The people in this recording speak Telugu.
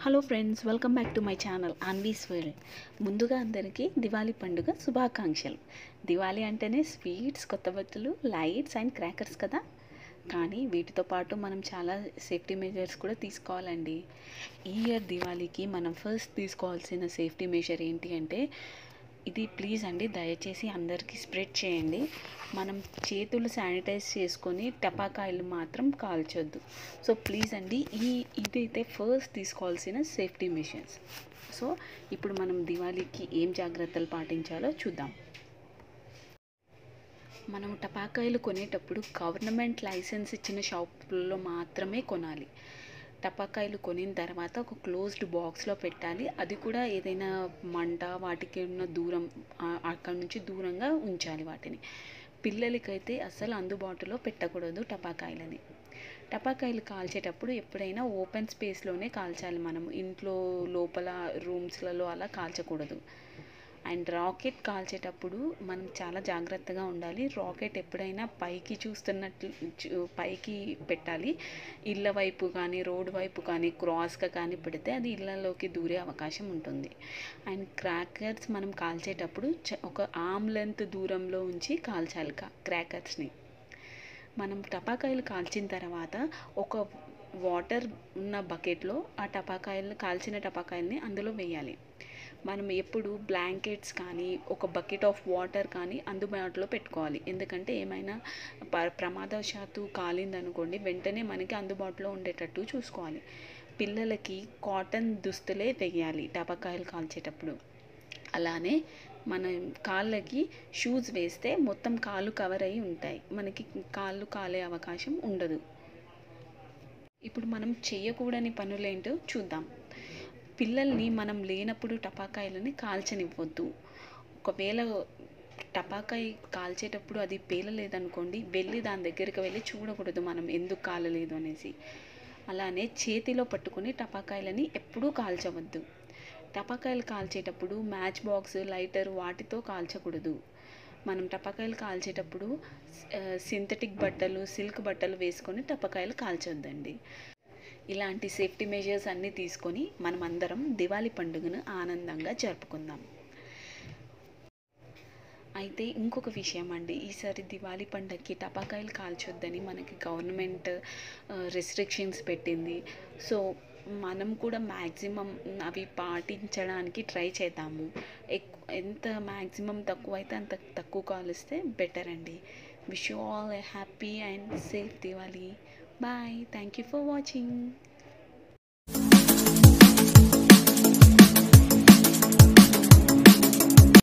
hello friends welcome back to my channel Anvi's world ముందుగా అందరికీ దివాళీ పండుగ శుభాకాంక్షలు దివాళీ అంటేనే స్వీట్స్ కొత్త బట్టలు లైట్స్ అండ్ క్రాకర్స్ కదా కానీ వీటితో పాటు మనం చాలా సేఫ్టీ మెజర్స్ కూడా తీసుకోవాలండి ఈ ఇయర్ దివాళీకి మనం ఫస్ట్ తీసుకోవాల్సిన సేఫ్టీ మెజర్ ఏంటి అంటే ఇది ప్లీజ్ అండి దయచేసి అందరికీ స్ప్రెడ్ చేయండి మనం చేతులు శానిటైజ్ చేసుకొని టపాకాయలు మాత్రం కాల్చొద్దు సో ప్లీజ్ అండి ఈ ఇదైతే ఫస్ట్ తీసుకోవాల్సిన సేఫ్టీ మెషర్స్ సో ఇప్పుడు మనం దివాళీకి ఏం జాగ్రత్తలు పాటించాలో చూద్దాం మనం టపాకాయలు కొనేటప్పుడు గవర్నమెంట్ లైసెన్స్ ఇచ్చిన షాపుల్లో మాత్రమే కొనాలి టపాకాయలు కొనిన తర్వాత ఒక క్లోజ్డ్ బాక్స్లో పెట్టాలి అది కూడా ఏదైనా మంట వాటికి ఉన్న దూరం అక్కడ నుంచి దూరంగా ఉంచాలి వాటిని పిల్లలకైతే అస్సలు అందుబాటులో పెట్టకూడదు టపాకాయలని టపాకాయలు కాల్చేటప్పుడు ఎప్పుడైనా ఓపెన్ స్పేస్లోనే కాల్చాలి మనం ఇంట్లో లోపల రూమ్స్లలో అలా కాల్చకూడదు అండ్ రాకెట్ కాల్చేటప్పుడు మనం చాలా జాగ్రత్తగా ఉండాలి రాకెట్ ఎప్పుడైనా పైకి చూస్తున్నట్లు పైకి పెట్టాలి ఇళ్ళ వైపు కానీ రోడ్ వైపు కానీ క్రాస్గా కానీ పెడితే అది ఇళ్ళలోకి దూరే అవకాశం ఉంటుంది అండ్ క్రాకర్స్ మనం కాల్చేటప్పుడు ఒక ఆమ్ లెంత్ దూరంలో ఉంచి కాల్చాలి క్రాకర్స్ని మనం టపాకాయలు కాల్చిన తర్వాత ఒక వాటర్ ఉన్న బకెట్లో ఆ టపాకాయలు కాల్చిన టపాకాయల్ని అందులో వేయాలి మనం ఎప్పుడు బ్లాంకెట్స్ కానీ ఒక బకెట్ ఆఫ్ వాటర్ కానీ అందుబాటులో పెట్టుకోవాలి ఎందుకంటే ఏమైనా ప ప్రమాదవశాత్తు కాలిందనుకోండి వెంటనే మనకి అందుబాటులో ఉండేటట్టు చూసుకోవాలి పిల్లలకి కాటన్ దుస్తులే వేయాలి టపాకాయలు కాల్చేటప్పుడు అలానే మన కాళ్ళకి షూస్ వేస్తే మొత్తం కాళ్ళు కవర్ అయ్యి ఉంటాయి మనకి కాళ్ళు కాలే అవకాశం ఉండదు ఇప్పుడు మనం చేయకూడని పనులేంటో చూద్దాం పిల్లల్ని మనం లేనప్పుడు టపాకాయలని కాల్చనివ్వద్దు ఒకవేళ టపాకాయ కాల్చేటప్పుడు అది పేలలేదనుకోండి వెళ్ళి దాని దగ్గరికి వెళ్ళి చూడకూడదు మనం ఎందుకు కాలలేదు అనేసి అలానే చేతిలో పట్టుకుని టపాకాయలని ఎప్పుడూ కాల్చవద్దు టపాకాయలు కాల్చేటప్పుడు మ్యాచ్ బాక్స్ లైటర్ వాటితో కాల్చకూడదు మనం టపాకాయలు కాల్చేటప్పుడు సింథటిక్ బట్టలు సిల్క్ బట్టలు వేసుకొని టపాకాయలు కాల్చొద్దండి ఇలాంటి సేఫ్టీ మెజర్స్ అన్నీ తీసుకొని మనం అందరం దివాళీ పండుగను ఆనందంగా జరుపుకుందాం అయితే ఇంకొక విషయం అండి ఈసారి దివాళీ పండగకి టపాకాయలు కాల్చొద్దని మనకి గవర్నమెంట్ రెస్ట్రిక్షన్స్ పెట్టింది సో మనం కూడా మ్యాక్సిమం అవి పాటించడానికి ట్రై చేద్దాము ఎక్కు ఎంత మ్యాక్సిమం తక్కువ అయితే అంత తక్కువ కాలిస్తే బెటర్ అండి wish you all a happy and safe Diwali bye thank you for watching